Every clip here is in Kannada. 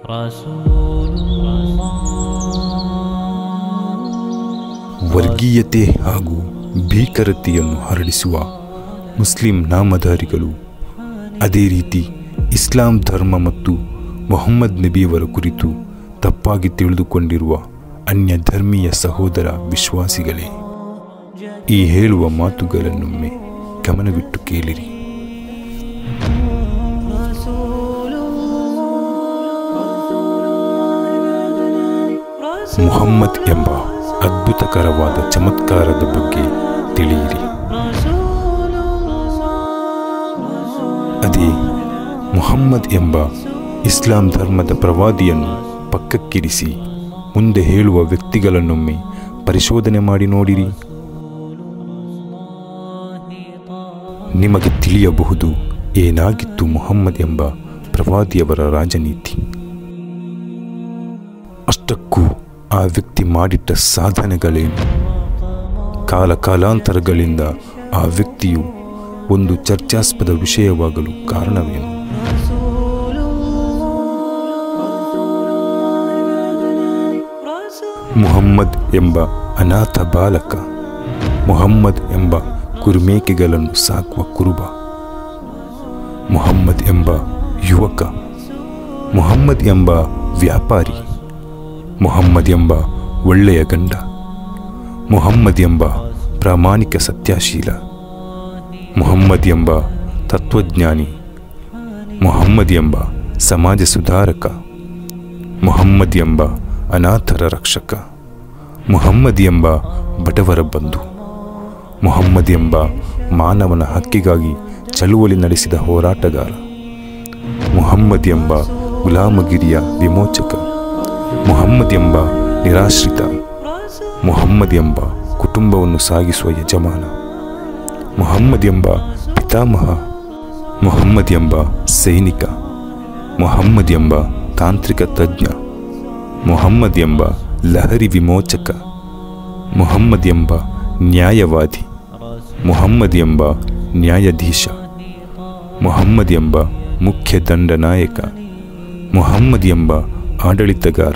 رسول الله ವರ್ಗೀಯತೆ ಹಾಗೂ ಭೀಕರತೆಯನ್ನು ಹರಡಿಸುವ ಮುಸ್ಲಿಂ ನಾಮಧಾರಿಗಳು ಅದೇ ರೀತಿ ಇಸ್ಲಾಂ ಧರ್ಮ ಮತ್ತು ಮೊಹಮ್ಮದ್ ನಬಿಯವರ ಕುರಿತು ತಪ್ಪಾಗಿ ತಿಳಿದುಕೊಂಡಿರುವ ಅನ್ಯ ಧರ್ಮೀಯ ಸಹೋದರ ವಿಶ್ವಾಸಿಗಳೇ ಈ ಹೇಳುವ ಮಾತುಗಳನ್ನೊಮ್ಮೆ ಗಮನವಿಟ್ಟು ಕೇಳಿರಿ ಮುಹಮ್ಮದ್ ಎಂಬ ಅದ್ಭುತಕರವಾದ ಚಮತ್ಕಾರದ ಬಗ್ಗೆ ತಿಳಿಯಿರಿ ಅದೇ ಮುಹಮ್ಮದ್ ಎಂಬ ಇಸ್ಲಾಂ ಧರ್ಮದ ಪ್ರವಾದಿಯನ್ನು ಪಕ್ಕಕ್ಕಿರಿಸಿ ಮುಂದೆ ಹೇಳುವ ವ್ಯಕ್ತಿಗಳನ್ನೊಮ್ಮೆ ಪರಿಶೋಧನೆ ಮಾಡಿ ನೋಡಿರಿ ನಿಮಗೆ ತಿಳಿಯಬಹುದು ಏನಾಗಿತ್ತು ಮುಹಮ್ಮದ್ ಎಂಬ ಪ್ರವಾದಿಯವರ ರಾಜನೀತಿ ಅಷ್ಟಕ್ಕೂ ಆ ವ್ಯಕ್ತಿ ಮಾಡಿಟ್ಟ ಸಾಧನೆಗಳೇನು ಕಾಲ ಕಾಲಾಂತರಗಳಿಂದ ಆ ವ್ಯಕ್ತಿಯು ಒಂದು ಚರ್ಚಾಸ್ಪದ ವಿಷಯವಾಗಲು ಕಾರಣವೇನು ಮುಹಮ್ಮದ್ ಎಂಬ ಅನಾಥ ಬಾಲಕ ಮುಹಮ್ಮದ್ ಎಂಬ ಕುರುಮೇಕೆಗಳನ್ನು ಸಾಕುವ ಕುರುಬ ಮುಹಮ್ಮದ್ ಎಂಬ ಯುವಕ ಮುಹಮ್ಮದ್ ಎಂಬ ವ್ಯಾಪಾರಿ ಮುಹಮ್ಮದ್ ಎಂಬ ಒಳ್ಳೆಯ ಗಂಡ ಮುಹಮ್ಮದ್ ಎಂಬ ಪ್ರಾಮಾಣಿಕ ಸತ್ಯಶೀಲ ಮುಹಮ್ಮದ್ ಎಂಬ ತತ್ವಜ್ಞಾನಿ ಮುಹಮ್ಮದ್ ಎಂಬ ಸಮಾಜ ಸುಧಾರಕ ಮುಹಮ್ಮದ್ ಎಂಬ ಅನಾಥರ ರಕ್ಷಕ ಮುಹಮ್ಮದ್ ಎಂಬ ಬಡವರ ಬಂಧು ಮುಹಮ್ಮದ್ ಎಂಬ ಮಾನವನ ಹಕ್ಕಿಗಾಗಿ ಚಳುವಳಿ ನಡೆಸಿದ ಹೋರಾಟಗಾರ ಮುಹಮ್ಮದ್ ಎಂಬ ಗುಲಾಮಗಿರಿಯ ವಿಮೋಚಕ ಮುಹಮ್ಮದ್ ಎಂಬ ನಿರಾಶ್ರಿತ ಮುಹಮ್ಮದ್ ಎಂಬ ಕುಟುಂಬವನ್ನು ಸಾಗಿಸುವ ಯಜಮಾನ ಮುಹಮ್ಮದ್ ಎಂಬ ಪಿತಾಮಹ ಮುಹಮ್ಮದ್ ಎಂಬ ಸೈನಿಕ ಮುಹಮ್ಮದ್ ಎಂಬ ತಾಂತ್ರಿಕ ತಜ್ಞ ಮುಹಮ್ಮದ್ ಎಂಬ ಲಹರಿ ವಿಮೋಚಕ ಮುಹಮ್ಮದ್ ಎಂಬ ನ್ಯಾಯವಾದಿ ಮುಹಮ್ಮದ್ ಎಂಬ ನ್ಯಾಯಾಧೀಶ ಮುಹಮ್ಮದ್ ಎಂಬ ಮುಖ್ಯ ದಂಡನಾಯಕ ಮುಹಮ್ಮದ್ ಎಂಬ ಆಡಳಿತಗಾರ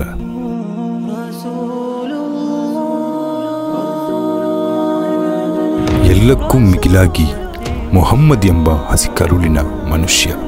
ಎಲ್ಲಕ್ಕೂ ಮಿಗಿಲಾಗಿ ಮೊಹಮ್ಮದ್ ಎಂಬ ಹಸಿ ಕರುಳಿನ ಮನುಷ್ಯ